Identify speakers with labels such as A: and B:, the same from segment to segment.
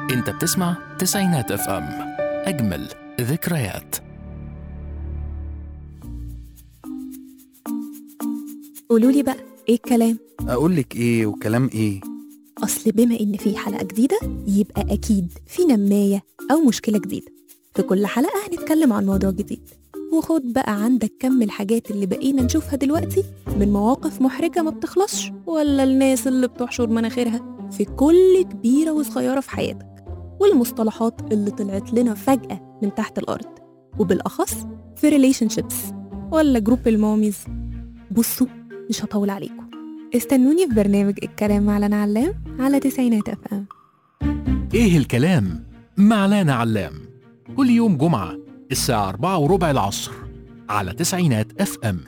A: انت بتسمع تسعينات اف ام اجمل ذكريات
B: قولوا لي بقى ايه الكلام
C: اقول لك ايه وكلام ايه
B: اصل بما ان في حلقه جديده يبقى اكيد في نمايه او مشكله جديده في كل حلقه هنتكلم عن موضوع جديد وخد بقى عندك كم الحاجات اللي بقينا نشوفها دلوقتي من مواقف محرجه ما بتخلصش ولا الناس اللي بتحشر مناخيرها في كل كبيره وصغيره في حياتك والمصطلحات اللي طلعت لنا فجاه من تحت الارض وبالاخص في ريليشن شيبس ولا جروب الماميز بصوا مش هطول عليكم استنوني في برنامج الكلام مع لنا علام على تسعينات اف ام
A: ايه الكلام مع لانا علام كل يوم جمعة الساعة أربعة وربع العصر على تسعينات اف ام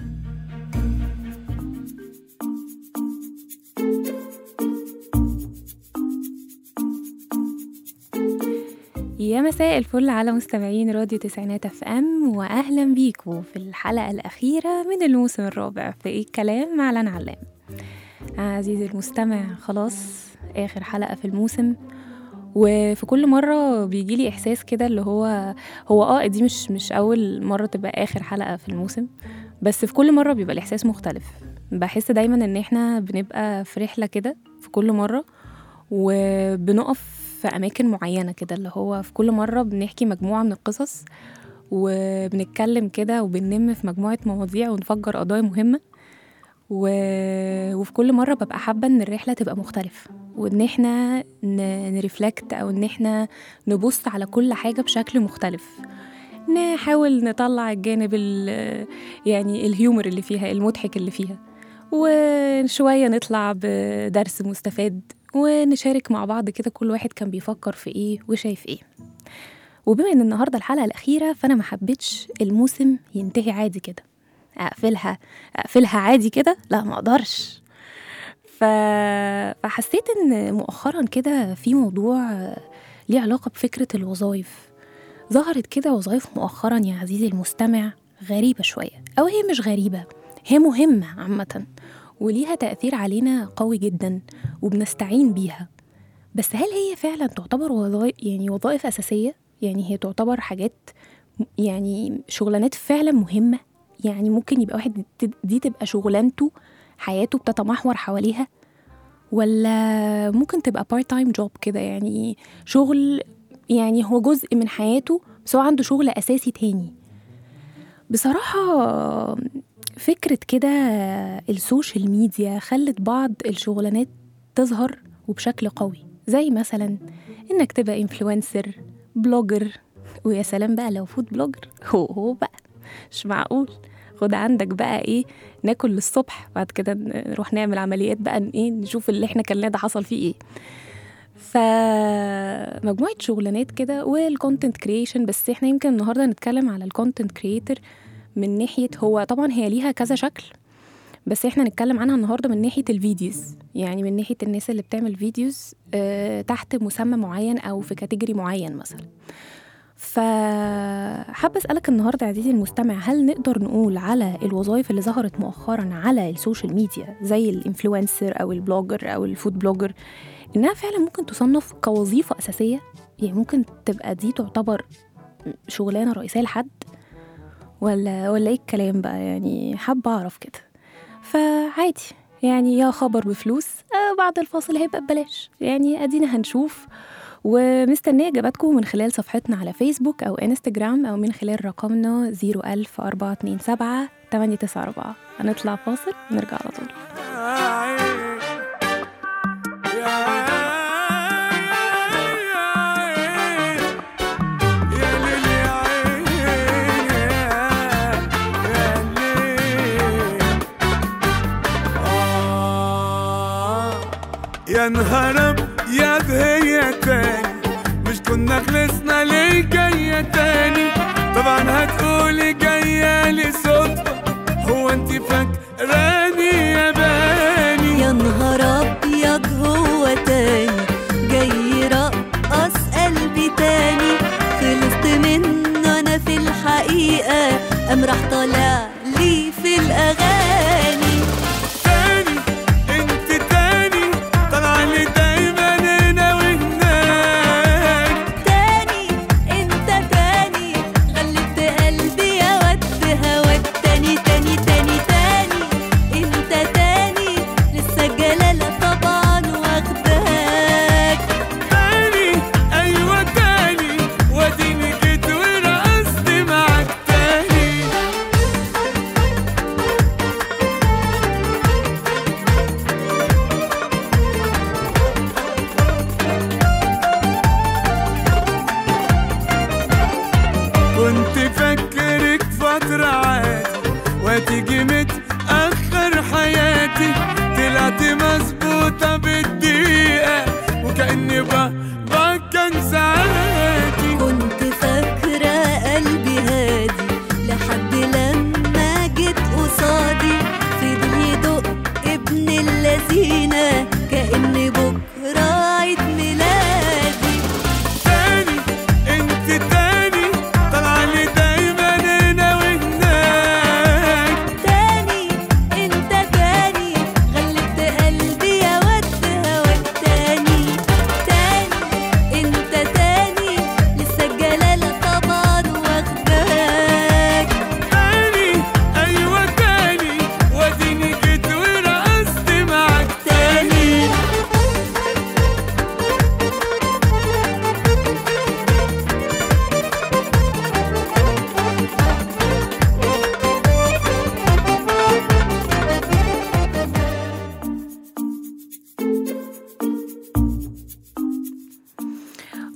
B: يا مساء الفل على مستمعين راديو تسعينات اف ام واهلا بيكم في الحلقه الاخيره من الموسم الرابع في ايه الكلام مع لنا علام عزيزي المستمع خلاص اخر حلقه في الموسم وفي كل مره بيجي لي احساس كده اللي هو هو اه دي مش مش اول مره تبقى اخر حلقه في الموسم بس في كل مره بيبقى الاحساس مختلف بحس دايما ان احنا بنبقى في رحله كده في كل مره وبنقف في أماكن معينة كده اللي هو في كل مرة بنحكي مجموعة من القصص وبنتكلم كده وبننم في مجموعة مواضيع ونفجر قضايا مهمة و... وفي كل مرة ببقى حابة إن الرحلة تبقى مختلفة وإن إحنا ن... نرفلكت أو إن إحنا نبص على كل حاجة بشكل مختلف نحاول نطلع الجانب ال... يعني الهيومر اللي فيها المضحك اللي فيها وشوية نطلع بدرس مستفاد ونشارك مع بعض كده كل واحد كان بيفكر في ايه وشايف ايه وبما ان النهارده الحلقه الاخيره فانا ما حبيتش الموسم ينتهي عادي كده اقفلها اقفلها عادي كده لا ما اقدرش ف... فحسيت ان مؤخرا كده في موضوع ليه علاقه بفكره الوظائف ظهرت كده وظائف مؤخرا يا عزيزي المستمع غريبه شويه او هي مش غريبه هي مهمه عامه وليها تأثير علينا قوي جدا وبنستعين بيها بس هل هي فعلا تعتبر وظائف يعني وظائف أساسية؟ يعني هي تعتبر حاجات يعني شغلانات فعلا مهمة يعني ممكن يبقى واحد دي تبقى شغلانته حياته بتتمحور حواليها ولا ممكن تبقى بارت تايم جوب كده يعني شغل يعني هو جزء من حياته بس هو عنده شغل أساسي تاني بصراحة فكرة كده السوشيال ميديا خلت بعض الشغلانات تظهر وبشكل قوي زي مثلا انك تبقى انفلونسر بلوجر ويا سلام بقى لو فود بلوجر هو هو بقى مش معقول خد عندك بقى ايه ناكل للصبح بعد كده نروح نعمل عمليات بقى ايه نشوف اللي احنا كلناه ده حصل فيه ايه فمجموعة شغلانات كده والكونتنت كريشن بس احنا يمكن النهارده نتكلم على الكونتنت كريتور من ناحية هو طبعا هي ليها كذا شكل بس احنا نتكلم عنها النهارده من ناحية الفيديوز يعني من ناحية الناس اللي بتعمل فيديوز اه تحت مسمى معين أو في كاتيجوري معين مثلا فحابة أسألك النهاردة عزيزي المستمع هل نقدر نقول على الوظائف اللي ظهرت مؤخرا على السوشيال ميديا زي الانفلونسر أو البلوجر أو الفود بلوجر إنها فعلا ممكن تصنف كوظيفة أساسية يعني ممكن تبقى دي تعتبر شغلانة رئيسية لحد ولا ولا ايه الكلام بقى يعني حابة اعرف كده فعادي يعني يا خبر بفلوس آه بعد الفاصل هيبقى ببلاش يعني ادينا هنشوف ومستنية إجاباتكم من خلال صفحتنا على فيسبوك أو انستجرام أو من خلال رقمنا 01427 894 هنطلع فاصل ونرجع على طول
D: يا نهار يا هي تاني مش كنا خلصنا ليه جاية تاني طبعا هتقولي جاية لي صدفة هو انت فاكراني يا باني
E: يا نهار ابيض هو تاني جاي رقص قلبي تاني خلصت منه انا في الحقيقة قام راح طالع لي في الاغاني
D: تاني انت تاني طالعة لي دايما هنا وهناك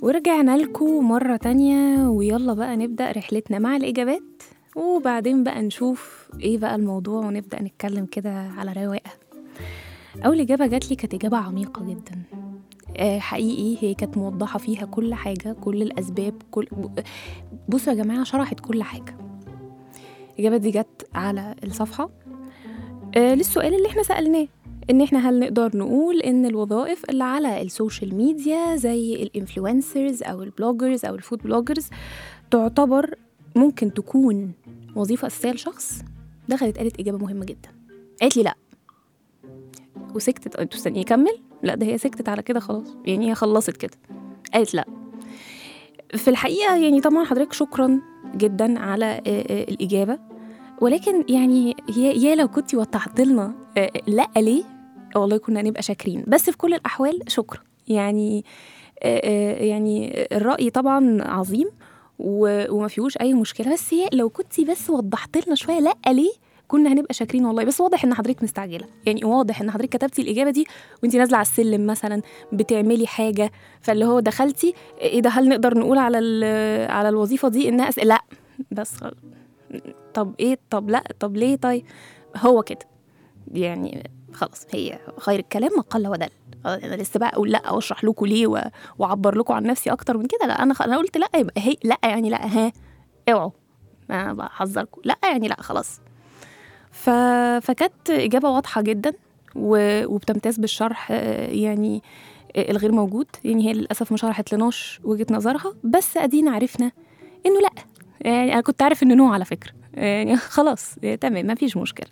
B: ورجعنا لكم مرة تانية ويلا بقى نبدأ رحلتنا مع الإجابات وبعدين بقى نشوف إيه بقى الموضوع ونبدأ نتكلم كده على رواقة أول إجابة جات لي كانت إجابة عميقة جدا آه، حقيقي هي كانت موضحة فيها كل حاجة كل الأسباب كل بصوا يا جماعة شرحت كل حاجة الإجابة دي جت على الصفحة آه، للسؤال اللي احنا سألناه ان احنا هل نقدر نقول ان الوظائف اللي على السوشيال ميديا زي الانفلونسرز او البلوجرز او الفود بلوجرز تعتبر ممكن تكون وظيفة أساسية لشخص دخلت قالت إجابة مهمة جدا قالت لي لا وسكتت انتوا استني يكمل لا ده هي سكتت على كده خلاص يعني هي خلصت كده قالت لا في الحقيقة يعني طبعا حضرتك شكرا جدا على آه، آه، الإجابة ولكن يعني هي يا لو كنتي وضحت لنا آه، لا ليه والله كنا نبقى شاكرين بس في كل الأحوال شكرا يعني آه، آه، يعني الرأي طبعا عظيم و- وما فيهوش أي مشكلة بس هي لو كنتي بس وضحت لنا شوية لا ليه كنا هنبقى شاكرين والله بس واضح ان حضرتك مستعجله يعني واضح ان حضرتك كتبتي الاجابه دي وانت نازله على السلم مثلا بتعملي حاجه فاللي هو دخلتي ايه ده هل نقدر نقول على ال- على الوظيفه دي انها أس... لا بس خ- طب ايه طب لا طب ليه طيب هو كده يعني خلاص هي خير الكلام ما قل ودل انا لسه بقى اقول لا واشرح لكم ليه و- واعبر لكم عن نفسي اكتر من كده لا انا خ... انا قلت لا يبقى هي لا يعني لا ها اوعوا انا بحذركم لا يعني لا خلاص ف... فكانت اجابه واضحه جدا و... وبتمتاز بالشرح آه، يعني آه، الغير موجود يعني هي للاسف ما شرحت لناش وجهه نظرها بس ادينا عرفنا انه لا يعني انا كنت عارف انه نو على فكره يعني خلاص آه، تمام ما فيش مشكله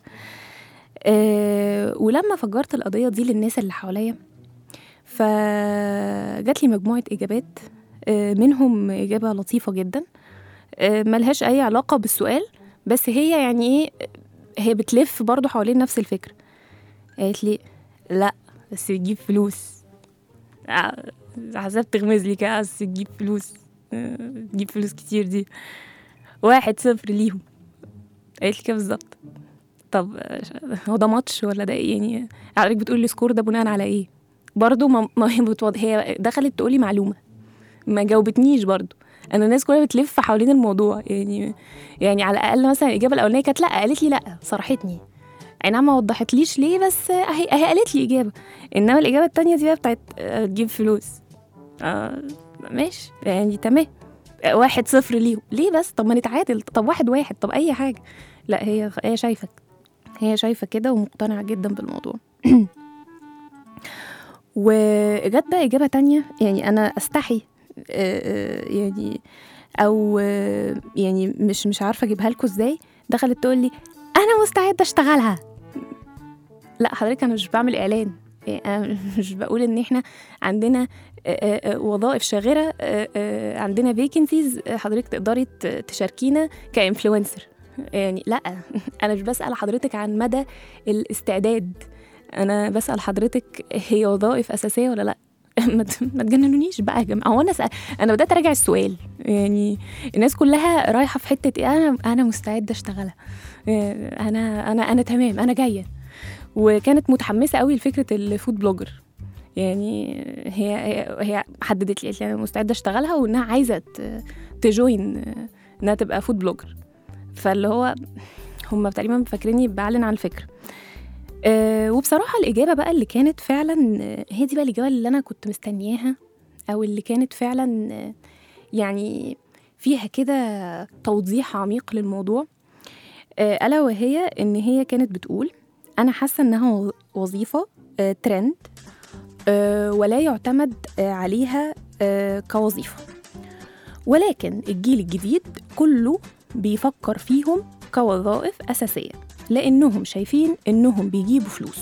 B: أه ولما فجرت القضيه دي للناس اللي حواليا فجات لي مجموعه اجابات أه منهم اجابه لطيفه جدا أه ملهاش اي علاقه بالسؤال بس هي يعني ايه هي بتلف برضو حوالين نفس الفكره قالت لي لا بس تجيب فلوس ع- عذاب تغمز لي كده بس تجيب فلوس آه، تجيب فلوس كتير دي واحد صفر ليهم قالت لي كده بالظبط طب آه، هو ده ماتش ولا ده إيه؟ يعني حضرتك بتقول لي سكور ده بناء على ايه برضو ما ما هي بتوض... هي دخلت تقولي معلومه ما جاوبتنيش برضو انا الناس كلها بتلف حوالين الموضوع يعني يعني على الاقل مثلا الاجابه الاولانيه كانت لا قالت لي لا صرحتني اي نعم ما وضحتليش ليه بس اهي اهي قالت لي اجابه انما الاجابه التانية دي بقى بتاعت آه، تجيب فلوس آه ماشي يعني تمام آه، واحد صفر ليهم ليه بس طب ما نتعادل طب واحد واحد طب اي حاجه لا هي هي شايفه هي شايفه كده ومقتنعه جدا بالموضوع وجت بقى اجابه تانية يعني انا استحي آه، آه، يعني او آه، يعني مش مش عارفه اجيبها لكم ازاي دخلت تقول لي انا مستعده اشتغلها لا حضرتك انا مش بعمل اعلان يعني انا مش بقول ان احنا عندنا آه، آه، آه، وظائف شاغره آه، آه، عندنا فيكنسيز حضرتك تقدري ت- تشاركينا كانفلونسر يعني لا انا مش بسال حضرتك عن مدى الاستعداد انا بسال حضرتك هي وظائف اساسيه ولا لا ما ت- ما تجننونيش بقى يا جماعه هو انا سأل انا بدات اراجع السؤال يعني الناس كلها رايحه في حته إيه، انا انا مستعده اشتغلها إيه، انا انا انا تمام انا جايه وكانت متحمسه قوي لفكره الفود بلوجر يعني هي هي, هي حددت لي قالت لي انا مستعده اشتغلها وانها عايزه ت- تجوين انها تبقى فود بلوجر فاللي هو هم تقريبا فاكريني بعلن عن الفكره أه وبصراحه الاجابه بقى اللي كانت فعلا آه، هي دي بقى الاجابه اللي انا كنت مستنياها او اللي كانت فعلا آه، يعني فيها كده توضيح عميق للموضوع آه، الا وهي ان هي كانت بتقول انا حاسه انها و- وظيفه آه، ترند آه، ولا يعتمد آه، عليها آه، كوظيفه ولكن الجيل الجديد كله بيفكر فيهم كوظائف اساسيه لانهم شايفين انهم بيجيبوا فلوس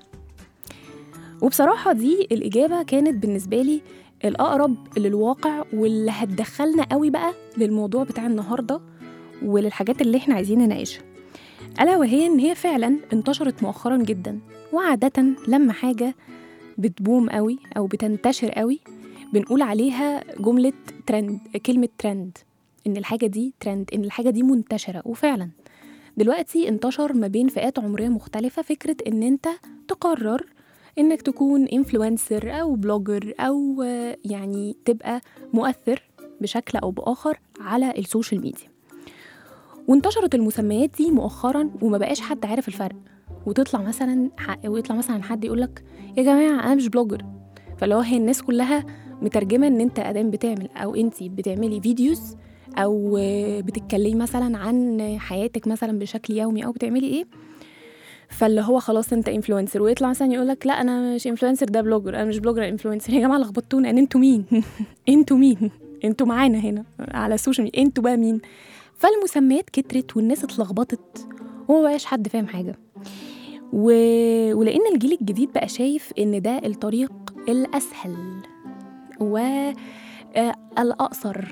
B: وبصراحه دي الاجابه كانت بالنسبه لي الاقرب للواقع واللي هتدخلنا قوي بقى للموضوع بتاع النهارده وللحاجات اللي احنا عايزين نناقشها الا وهي ان هي فعلا انتشرت مؤخرا جدا وعاده لما حاجه بتبوم قوي او بتنتشر قوي بنقول عليها جمله ترند كلمه ترند ان الحاجه دي ترند ان الحاجه دي منتشره وفعلا دلوقتي انتشر ما بين فئات عمريه مختلفه فكره ان انت تقرر انك تكون انفلونسر او بلوجر او آه، يعني تبقى مؤثر بشكل او باخر على السوشيال ميديا وانتشرت المسميات دي مؤخرا وما بقاش حد عارف الفرق وتطلع مثلا ح- ويطلع مثلا حد يقول لك يا جماعه انا مش بلوجر فاللي هو هي الناس كلها مترجمه ان انت ادام بتعمل او انت بتعملي فيديوز او آه، بتتكلمي مثلا عن حياتك مثلا بشكل يومي او بتعملي ايه فاللي هو خلاص انت انفلونسر ويطلع مثلا يقول لك لا انا مش انفلونسر ده بلوجر انا مش بلوجر أنا انفلونسر يا جماعه لخبطتونا ان انتوا مين انتوا مين انتوا معانا هنا على السوشيال ميديا انتوا بقى مين فالمسميات كترت والناس اتلخبطت وما بقاش حد فاهم حاجه و... ولان الجيل الجديد بقى شايف ان ده الطريق الاسهل و آه، الاقصر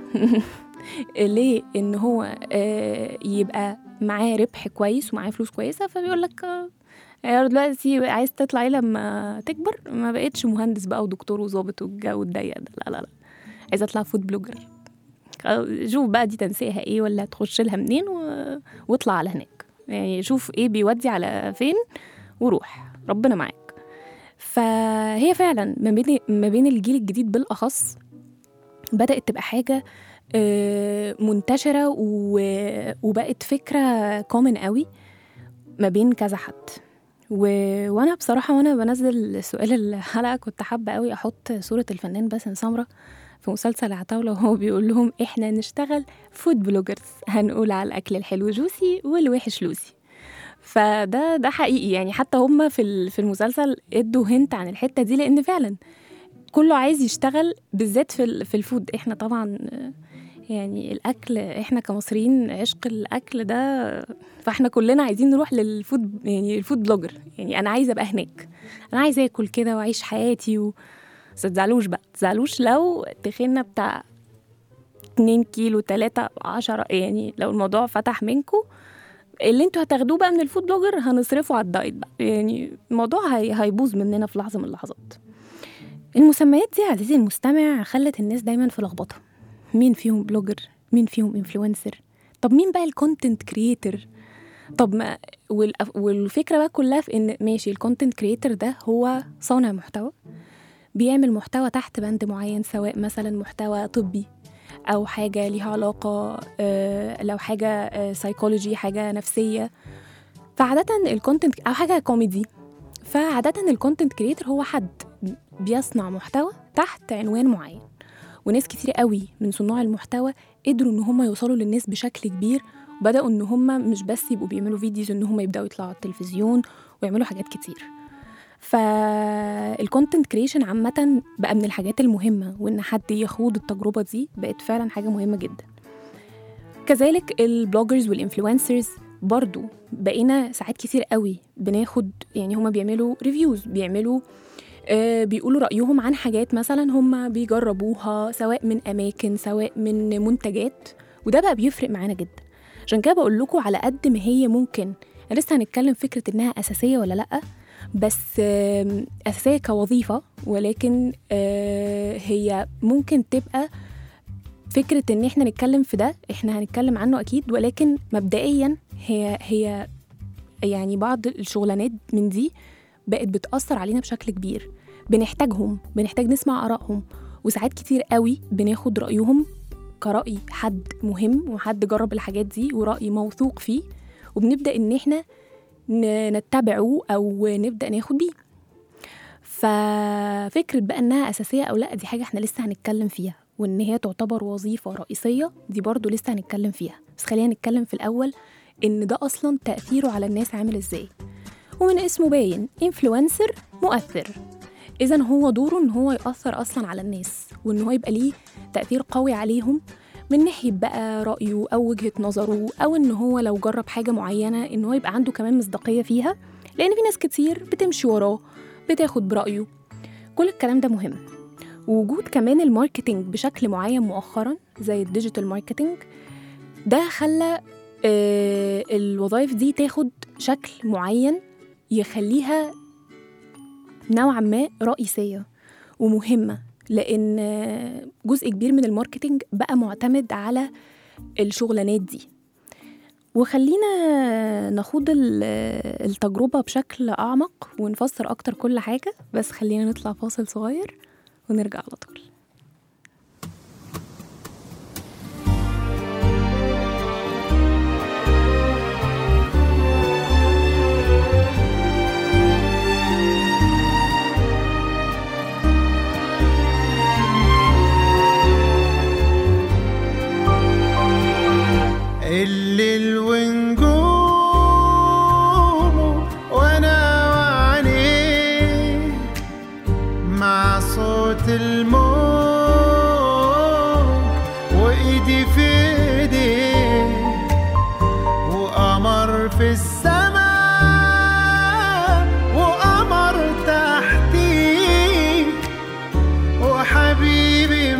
B: ليه ان هو آه، يبقى معاه ربح كويس ومعاه فلوس كويسه فبيقول لك آه، يا دلوقتي عايز تطلع ايه لما تكبر ما بقتش مهندس بقى ودكتور وظابط والجو الضيق ده لا لا لا عايزه اطلع فود بلوجر آه، شوف بقى دي تنسيقها ايه ولا تخش لها منين و... واطلع على هناك يعني شوف ايه بيودي على فين وروح ربنا معاك فهي فعلا ما بين ما بين الجيل الجديد بالاخص بدات تبقى حاجه آه، منتشره و- وبقت فكره كومن قوي ما بين كذا حد و... وانا بصراحه وانا بنزل سؤال الحلقه كنت حابه قوي احط صوره الفنان باسم سمره في مسلسل عتاولة وهو بيقول لهم احنا نشتغل فود بلوجرز هنقول على الاكل الحلو جوسي والوحش لوسي فده ده حقيقي يعني حتى هم في ال- في المسلسل ادوا هنت عن الحته دي لان فعلا كله عايز يشتغل بالذات في ال- في الفود احنا طبعا آه، يعني الاكل احنا كمصريين عشق الاكل ده فاحنا كلنا عايزين نروح للفود يعني الفود بلوجر يعني انا عايزه ابقى هناك انا عايزه اكل كده واعيش حياتي و... بس تزعلوش بقى تزعلوش لو تخنا بتاع 2 كيلو 3 10 يعني لو الموضوع فتح منكم اللي انتوا هتاخدوه بقى من الفود بلوجر هنصرفه على الدايت بقى يعني الموضوع هي... هيبوظ مننا في لحظه من اللحظات المسميات دي عزيزي المستمع خلت الناس دايما في لخبطه مين فيهم بلوجر مين فيهم انفلونسر طب مين بقى الكونتنت كريتور طب ما والأف- والفكره بقى كلها في ان ماشي الكونتنت كريتور ده هو صانع محتوى بيعمل محتوى تحت بند معين سواء مثلا محتوى طبي او حاجه ليها علاقه آه، لو حاجه سايكولوجي حاجه نفسيه فعاده الكونتنت او حاجه كوميدي فعاده الكونتنت كريتور هو حد بيصنع محتوى تحت عنوان معين وناس كتير قوي من صناع المحتوى قدروا ان هم يوصلوا للناس بشكل كبير وبداوا ان هم مش بس يبقوا بيعملوا فيديوز ان هم يبداوا يطلعوا على التلفزيون ويعملوا حاجات كتير فالكونتنت كريشن عامة بقى من الحاجات المهمة وإن حد يخوض التجربة دي بقت فعلا حاجة مهمة جدا كذلك البلوجرز والانفلونسرز برضو بقينا ساعات كتير قوي بناخد يعني هما بيعملوا ريفيوز بيعملوا آه بيقولوا رأيهم عن حاجات مثلا هما بيجربوها سواء من أماكن سواء من منتجات وده بقى بيفرق معانا جدا عشان كده بقول لكم على قد ما هي ممكن لسه هنتكلم فكرة إنها أساسية ولا لأ بس آم، أساسية كوظيفة ولكن آه، هي ممكن تبقى فكرة إن إحنا نتكلم في ده إحنا هنتكلم عنه أكيد ولكن مبدئيا هي هي يعني بعض الشغلانات من دي بقت بتأثر علينا بشكل كبير بنحتاجهم بنحتاج نسمع آرائهم وساعات كتير قوي بناخد رأيهم كرأي حد مهم وحد جرب الحاجات دي ورأي موثوق فيه وبنبدأ إن إحنا ن- نتبعه او نبدا ناخد بيه ففكره بقى انها اساسيه او لا دي حاجه احنا لسه هنتكلم فيها وان هي تعتبر وظيفه رئيسيه دي برضو لسه هنتكلم فيها بس خلينا نتكلم في الاول ان ده اصلا تاثيره على الناس عامل ازاي ومن اسمه باين انفلونسر مؤثر اذا هو دوره ان هو ياثر اصلا على الناس وان هو يبقى ليه تاثير قوي عليهم من ناحيه بقى رايه او وجهه نظره او ان هو لو جرب حاجه معينه ان هو يبقى عنده كمان مصداقيه فيها لان في ناس كتير بتمشي وراه بتاخد برايه كل الكلام ده مهم ووجود كمان الماركتينج بشكل معين مؤخرا زي الديجيتال ماركتينج ده خلى آه، الوظائف دي تاخد شكل معين يخليها نوعا ما رئيسية ومهمة لأن آه، جزء كبير من الماركتينج بقى معتمد على الشغلانات دي وخلينا نخوض ال- التجربة بشكل أعمق ونفسر أكتر كل حاجة بس خلينا نطلع فاصل صغير ونرجع على طول
F: الليل ونجومه وانا وعينيه مع صوت الموج وايدي في ايديه وقمر في السماء وقمر تحتيه وحبيبي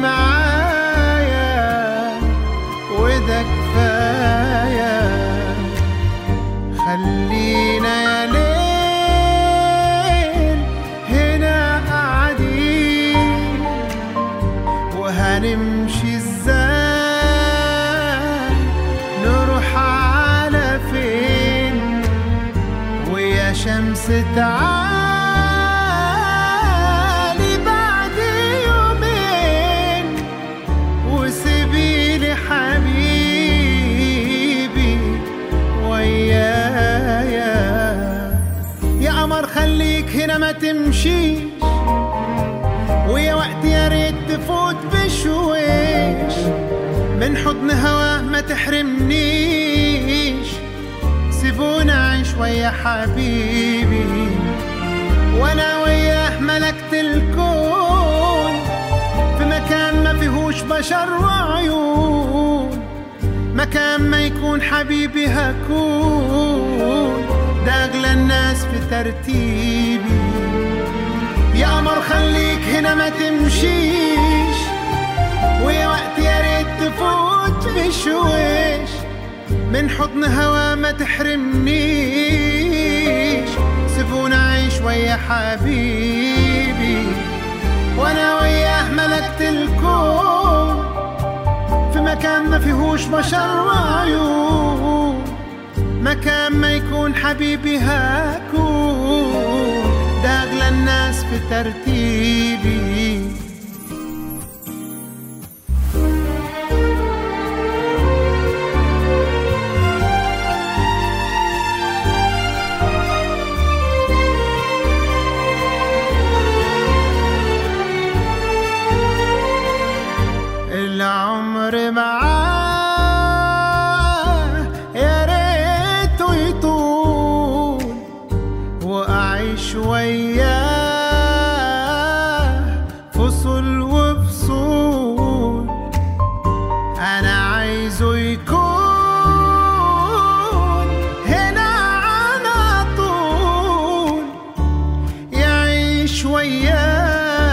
F: معايا وده كفاية خلينا يا ليل هنا قاعدين وهنمشي ازاي نروح على فين ويا شمس تعالي بعد يومين وسيبيلي حبيبي ويايا يا قمر خليك هنا ما تمشيش ويا وقت يا ريت تفوت بشويش من حضن هواه ما تحرمنيش سيبونا عيش ويا حبيبي وانا وياه ملكت الكون في مكان ما فيهوش بشر وعيون مكان ما يكون حبيبي هكون ده اغلى الناس في ترتيبي يا قمر خليك هنا ما تمشيش ويا وقت يا ريت تفوت بشويش من حضن هوا ما تحرمنيش سيبونا عيش ويا حبيبي وانا وياه ملكت الكون في مكان ما فيهوش بشر وعيون مكان ما يكون حبيبي هكون ده اغلى الناس في ترتيبي العمر معاه يا ريته يطول واعيش وياه فصل وفصول انا عايزه يكون هنا على طول يعيش ويايا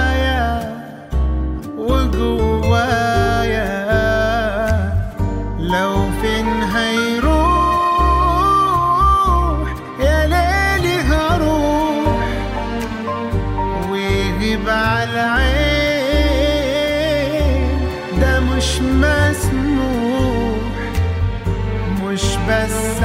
F: وجوايا لو فين هيروح يا ليلي هروح ويغيب على العين ده مش مسموح مش بس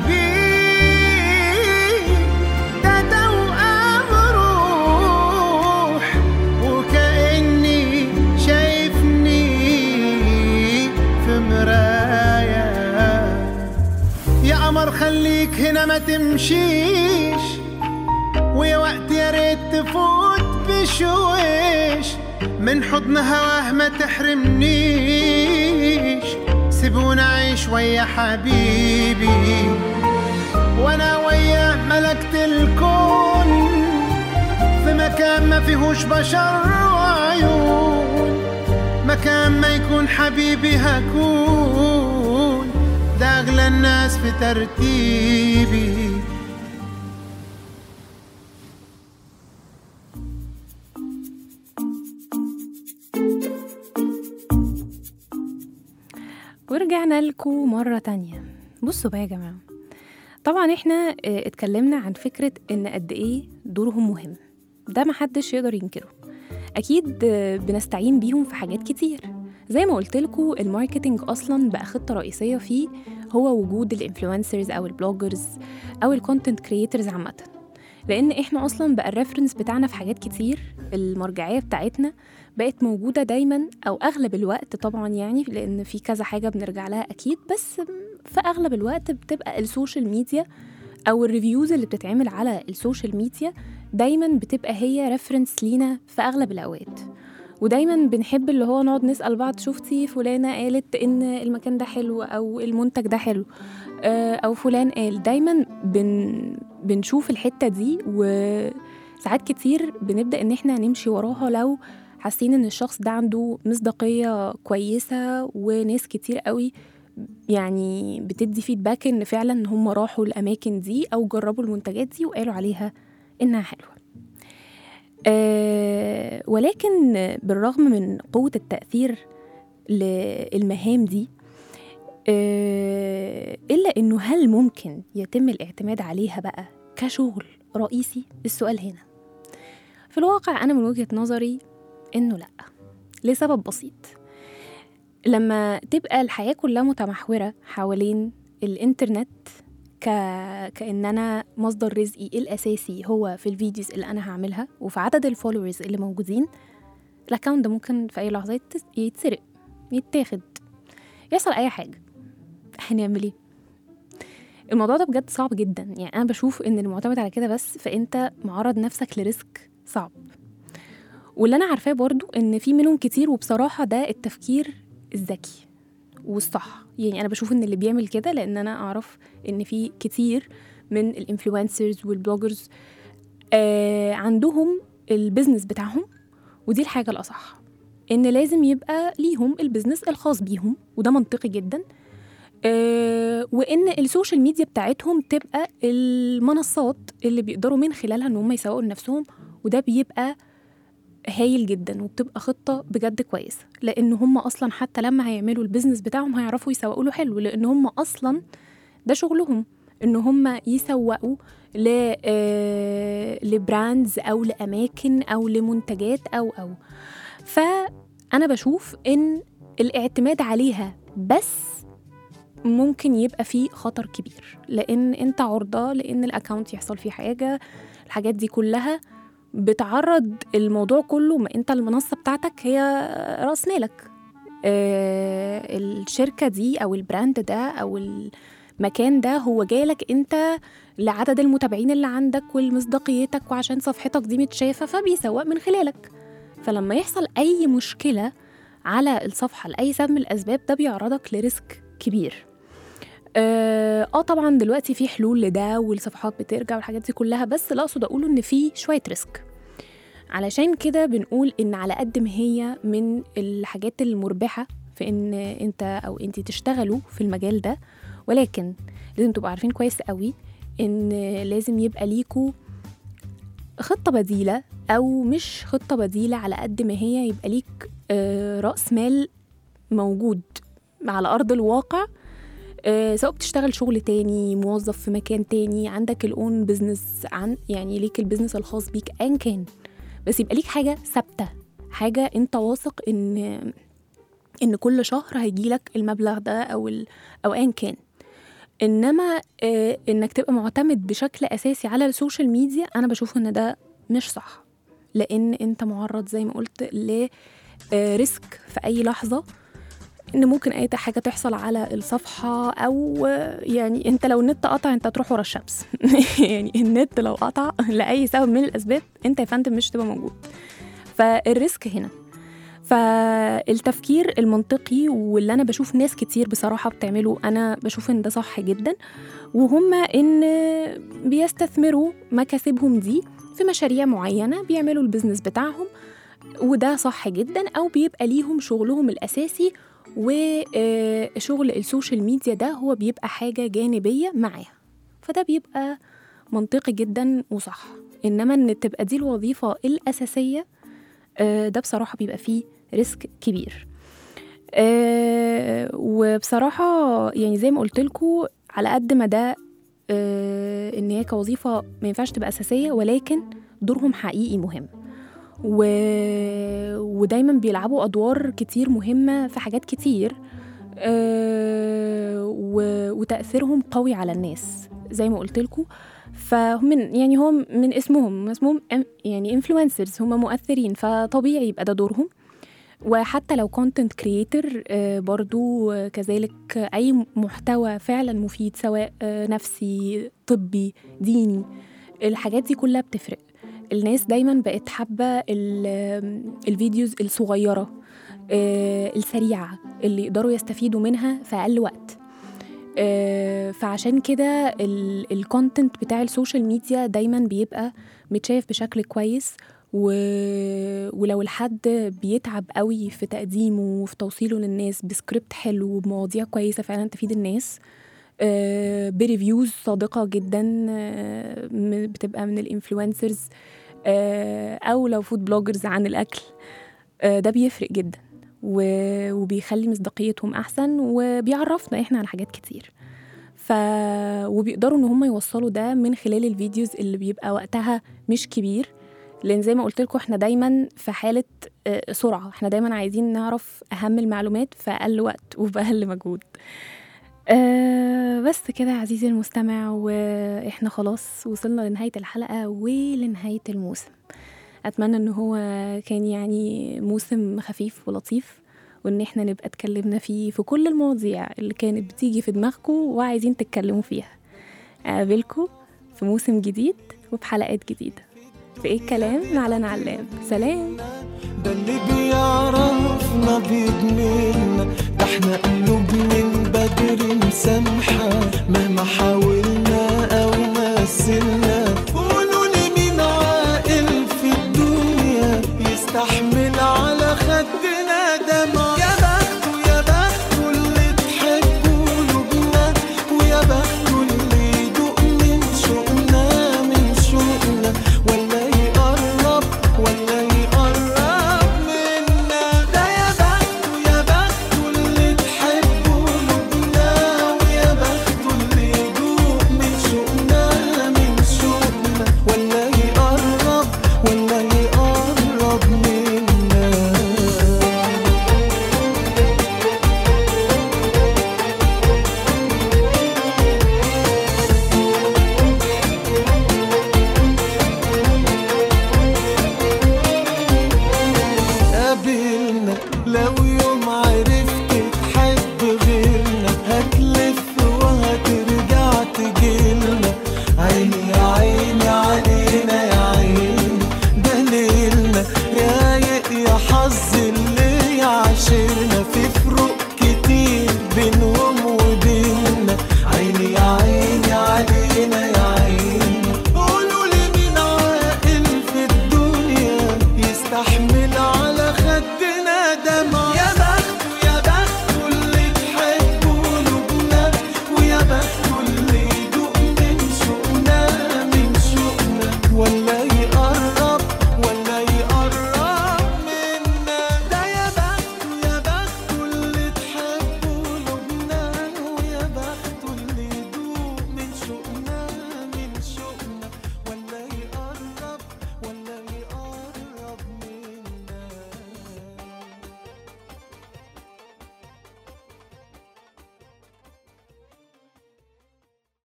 F: حبيب ده توأم روح وكأني شايفني في مراية يا قمر خليك هنا ما تمشيش ويا وقت يا ريت تفوت بشويش من حضن هواه ما تحرمنيش سيبونا عيش ويا حبيبي وانا وياه ملكت الكون في مكان ما فيهوش بشر وعيون مكان ما يكون حبيبي هكون ده اغلى الناس في ترتيبي
B: ورجعنا لكم مرة تانية بصوا بقى يا جماعة طبعا احنا اه، اتكلمنا عن فكرة ان قد ايه دورهم مهم ده محدش يقدر ينكره اكيد اه، بنستعين بيهم في حاجات كتير زي ما قلت لكم الماركتينج اصلا بقى خطة رئيسية فيه هو وجود الانفلونسرز او البلوجرز او الكونتنت كريترز عامه لان احنا اصلا بقى الريفرنس بتاعنا في حاجات كتير المرجعيه بتاعتنا بقت موجوده دايما او اغلب الوقت طبعا يعني لان في كذا حاجه بنرجع لها اكيد بس في اغلب الوقت بتبقى السوشيال ميديا او الريفيوز اللي بتتعمل على السوشيال ميديا دايما بتبقى هي ريفرنس لينا في اغلب الاوقات ودايما بنحب اللي هو نقعد نسال بعض شفتي فلانه قالت ان المكان ده حلو او المنتج ده حلو آه، او فلان قال دايما بن بنشوف الحته دي وساعات كتير بنبدا ان احنا نمشي وراها لو حاسين ان الشخص ده عنده مصداقيه كويسه وناس كتير قوي يعني بتدي فيدباك ان فعلا ان هم راحوا الاماكن دي او جربوا المنتجات دي وقالوا عليها انها حلوه أه ولكن بالرغم من قوه التاثير للمهام دي أه الا انه هل ممكن يتم الاعتماد عليها بقى كشغل رئيسي السؤال هنا في الواقع انا من وجهه نظري انه لا لسبب بسيط لما تبقى الحياة كلها متمحورة حوالين الإنترنت ك... كأن أنا مصدر رزقي الأساسي هو في الفيديوز اللي أنا هعملها وفي عدد الفولورز اللي موجودين الأكاونت ده ممكن في أي لحظة يتس- يتسرق يتاخد يحصل أي حاجة هنعمل إيه؟ الموضوع ده بجد صعب جدا يعني أنا بشوف إن المعتمد على كده بس فأنت معرض نفسك لريسك صعب واللي أنا عارفاه برضو إن في منهم كتير وبصراحة ده التفكير الذكي والصح يعني انا بشوف ان اللي بيعمل كده لان انا اعرف ان في كتير من الانفلونسرز والبلوجرز آه عندهم البيزنس بتاعهم ودي الحاجه الاصح ان لازم يبقى ليهم البيزنس الخاص بيهم وده منطقي جدا آه وان السوشيال ميديا بتاعتهم تبقى المنصات اللي بيقدروا من خلالها ان هم يسوقوا لنفسهم وده بيبقى هايل جدا وبتبقى خطة بجد كويسة لأن هم أصلا حتى لما هيعملوا البيزنس بتاعهم هيعرفوا يسوقوا له حلو لأن هم أصلا ده شغلهم إن هم يسوقوا ل آه، لبراندز أو لأماكن أو لمنتجات أو أو فأنا بشوف إن الاعتماد عليها بس ممكن يبقى فيه خطر كبير لأن أنت عرضة لأن الأكاونت يحصل فيه حاجة الحاجات دي كلها بتعرض الموضوع كله ما انت المنصه بتاعتك هي راس مالك آه الشركه دي او البراند ده او المكان ده هو جالك انت لعدد المتابعين اللي عندك ولمصداقيتك وعشان صفحتك دي متشافه فبيسوق من خلالك فلما يحصل اي مشكله على الصفحه لاي سبب من الاسباب ده بيعرضك لريسك كبير اه آه، طبعا دلوقتي في حلول لده والصفحات بترجع والحاجات دي كلها بس اللي اقصد اقوله ان في شويه ريسك علشان كده بنقول ان على قد ما هي من الحاجات المربحه في ان انت او انت تشتغلوا في المجال ده ولكن لازم تبقوا عارفين كويس قوي ان لازم يبقى ليكوا خطه بديله او مش خطه بديله على قد ما هي يبقى ليك آه، راس مال موجود على ارض الواقع آه، سواء بتشتغل شغل تاني موظف في مكان تاني عندك الاون بزنس عن يعني ليك البزنس الخاص بيك ايا كان بس يبقى ليك حاجه ثابته حاجه انت واثق ان ان كل شهر هيجيلك المبلغ ده او ال او ايا كان انما آه انك تبقى معتمد بشكل اساسي على السوشيال ميديا انا بشوف ان ده مش صح لان انت معرض زي ما قلت ل آه، ريسك في اي لحظه ان ممكن اي حاجه تحصل على الصفحه او آه، يعني انت لو النت قطع انت تروح ورا الشمس يعني النت لو قطع لاي سبب من الاسباب انت يا فندم مش تبقى موجود فالريسك هنا فالتفكير المنطقي واللي انا بشوف ناس كتير بصراحه بتعمله انا بشوف ان ده صح جدا وهم ان بيستثمروا مكاسبهم دي في مشاريع معينه بيعملوا البيزنس بتاعهم وده صح جدا او بيبقى ليهم شغلهم الاساسي وشغل السوشيال ميديا ده هو بيبقى حاجه جانبيه معاه فده بيبقى منطقي جدا وصح انما ان تبقى دي الوظيفه الاساسيه آه، ده بصراحه بيبقى فيه ريسك كبير آه، وبصراحه يعني زي ما قلت لكم على قد ما ده آه، ان هي كوظيفه ما ينفعش تبقى اساسيه ولكن دورهم حقيقي مهم و... ودايما بيلعبوا ادوار كتير مهمه في حاجات كتير آه، و- وتأثيرهم قوي على الناس زي ما قلت لكم فهم من يعني هو من اسمهم اسمهم إن- يعني انفلونسرز هم مؤثرين فطبيعي يبقى ده دورهم وحتى لو كونتنت كريتور برضو آه، كذلك اي محتوى فعلا مفيد سواء آه، نفسي طبي ديني الحاجات دي كلها بتفرق الناس دايما بقت حابه ال- الفيديوز الصغيره آه، السريعه اللي يقدروا يستفيدوا منها في اقل وقت آه، فعشان كده الكونتنت بتاع السوشيال ميديا دايما بيبقى متشاف بشكل كويس و... ولو الحد بيتعب قوي في تقديمه وفي توصيله للناس بسكريبت حلو وبمواضيع كويسه فعلا تفيد الناس آه، بريفيوز صادقه جدا آه، م- بتبقى من الانفلونسرز او لو فود بلوجرز عن الاكل آه، ده بيفرق جدا و- وبيخلي مصداقيتهم احسن وبيعرفنا احنا على حاجات كتير ف وبيقدروا ان هم يوصلوا ده من خلال الفيديوز اللي بيبقى وقتها مش كبير لان زي ما قلت لكم احنا دايما في حاله آه، سرعه احنا دايما عايزين نعرف اهم المعلومات في اقل وقت وباقل مجهود أه بس كده يا عزيزي المستمع واحنا خلاص وصلنا لنهايه الحلقه ولنهايه الموسم اتمنى ان هو كان يعني موسم خفيف ولطيف وان احنا نبقى اتكلمنا فيه في كل المواضيع اللي كانت بتيجي في دماغكم وعايزين تتكلموا فيها اقابلكم في موسم جديد وبحلقات جديده في ايه الكلام مع لنا علام سلام
G: ده اللي بيعرفنا بيجملنا ده احنا قلوب من بدري مسامحة مهما حاولنا أو مثلنا